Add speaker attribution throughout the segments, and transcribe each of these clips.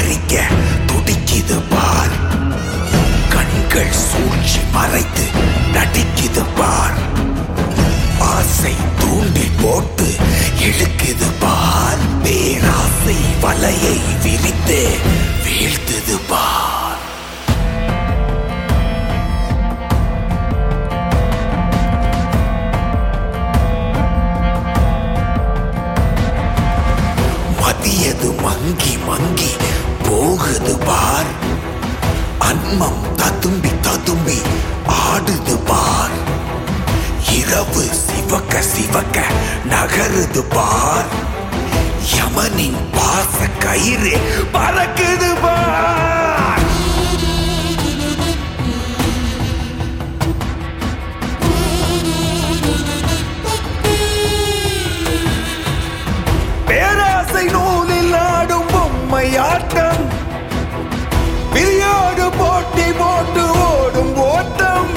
Speaker 1: அழிக்க துடிக்குது பார் கண்கள் சூழ்ச்சி மறைத்து நடிக்குது பார் ஆசை தூண்டி போட்டு இழுக்குது பார் பேராசை வலையை விரித்து வீழ்த்துது பார் மதியது மங்கி மங்கி போகுது பார் அன்மம் ததும்பி ததும்பி ஆடுது பார் இரவு சிவக்க சிவக்க நகருது பார் யமனின் பாச கயிறு பறக்குது பார் பேராசை நூலில் ஆடும் பொம்மை ஆட்டம் விரியோடு போட்டி போட்டு ஓடும் ஓட்டம்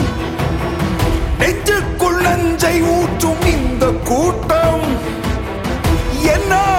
Speaker 1: நெஞ்சுக்குள் நஞ்சை ஊற்றும் இந்த கூட்டம் என்னால்